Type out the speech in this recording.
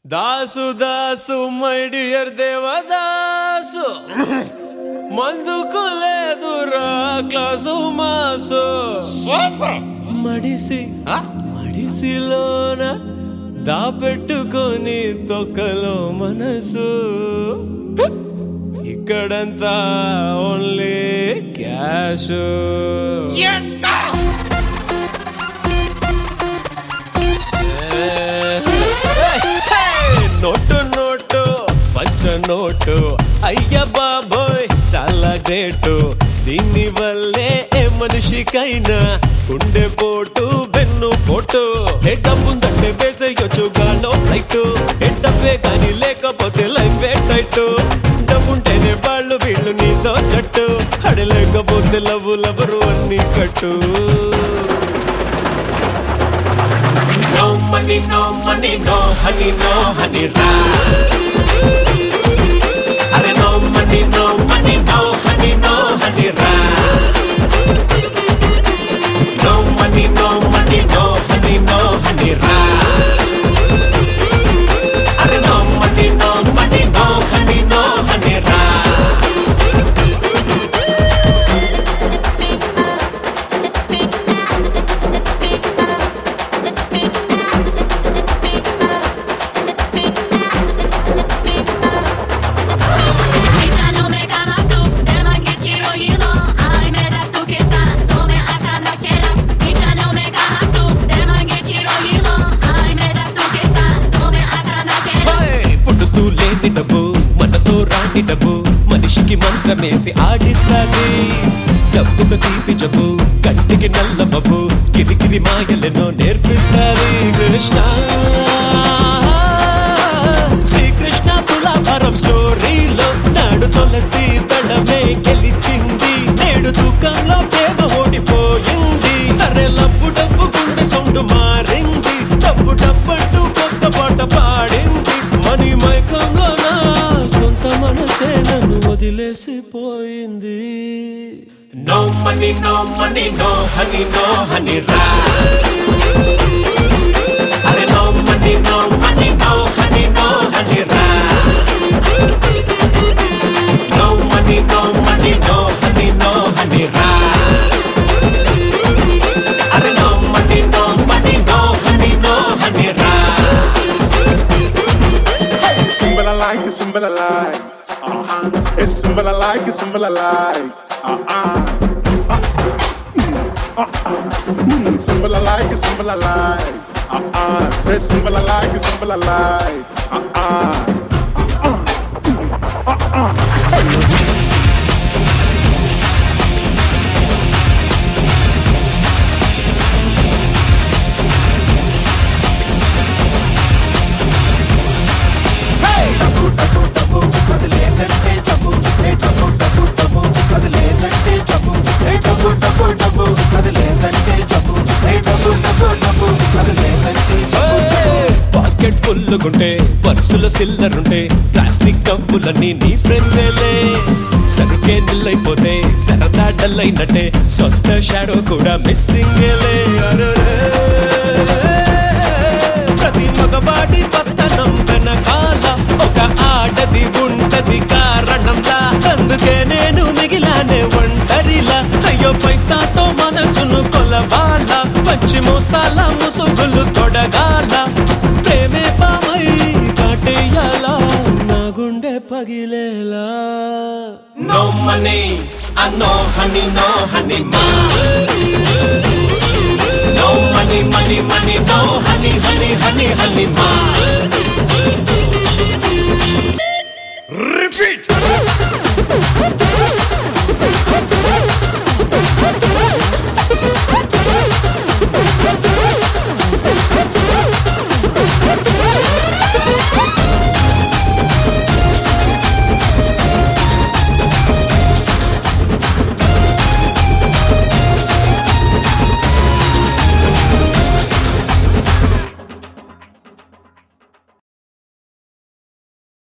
Dasu Dasu my dear Devadasu మందుకు లేదురా class mass super మడిసి మడిసిలోన దాపెట్టుకొని తొక్కలో మనసు ఇక్కడంతా ఓన్లీ క్యాష్ ఎస్ కా నోటు నోటు పంచ నోటు అయ్య బాబోయ్ చాలా గ్రేటు దీని వల్లే ఏ మనిషికైనా గుండె పోటు వెన్ను పోటు ఏ డబ్బుందంటే వేసేయొచ్చు గాలో ఫ్లైట్ ఏ డబ్బే కానీ లేకపోతే లైఫ్ ఏ టైట్ డబ్బుంటేనే వాళ్ళు వీళ్ళు నీతో జట్టు అడలేకపోతే లవ్వు లవరు అన్ని కట్టు no money no money no honey no honey రా అరే no money no money no honey no honey రా no money no money no honey no honey రా అరే no money no money no honey no honey రా Kita no me camas tú, de manguechiro hilo, ay me das tu quizá, so me atan la quiera. Kita no me camas tú, de manguechiro hilo, ay me das tu quizá, so me atan la quiera. Hi! పుట్టుతూ లేని డబ్బు మనతో రాని డబ్బు మనిషికి మంత్రమేసి ఆడిస్తాది డబ్బుకు తీపి జబ్బు కంటికి నల్ల మబ్బు కిరికిరి మాయలెన్నో నేర్పిస్తాది కృష్ణ శ్రీకృష్ణ తులాభారం స్టోరీలో నాడు తులసి దళమే గెలిచింది నేడు దుఃఖంలో ప్రేమ ఓడిపోయింది అరే లబ్బు డబ్బు గుండె సౌండ్ మారింది డబ్బు డబ్బంటూ కొత్త పాట పాడింది మనీ మైకంలో నా సొంత మనసే నన్ను వదిలేసిపోయింది No money, no money, no honey, no honey, ra. Are no money, no money, no honey, no honey, ra. No money, no money, no honey, no honey, ra. Are no money, no money, no honey, no honey, ra. Symbol I like, it's symbol I like. Uh-huh. It's symbol I like, it's symbol I like. Uh-uh. Uh-uh. Mm, symbol I like, it's symbol I like. Uh-uh. It's symbol I like, it's symbol I like. Uh-uh. Pocket full గుంటే పర్సులో సిల్లర్ ఉంటే plastic డబ్బులన్నీ నీ ఫ్రెండ్సేలే సరుకే నిల్లైపోతే సరదా dull అయినట్టే సొంత shadow కూడా missing ప్రతి మగవాడి పత్తనం వెనకాల ఒక ఆడది ఉంటది కారణంలా అందుకే నేను మిగిలానే ఒంటరిలా అయ్యో పైసాతో మనసును కొలవాల పచ్చి మోసాల ముసుగులు తొడగాల ప్రేమే పామై కాటేయాలా నా గుండె పగిలేలా No money, I no honey, no honey, ma. No money, money, money, no honey, honey, honey, honey, ma.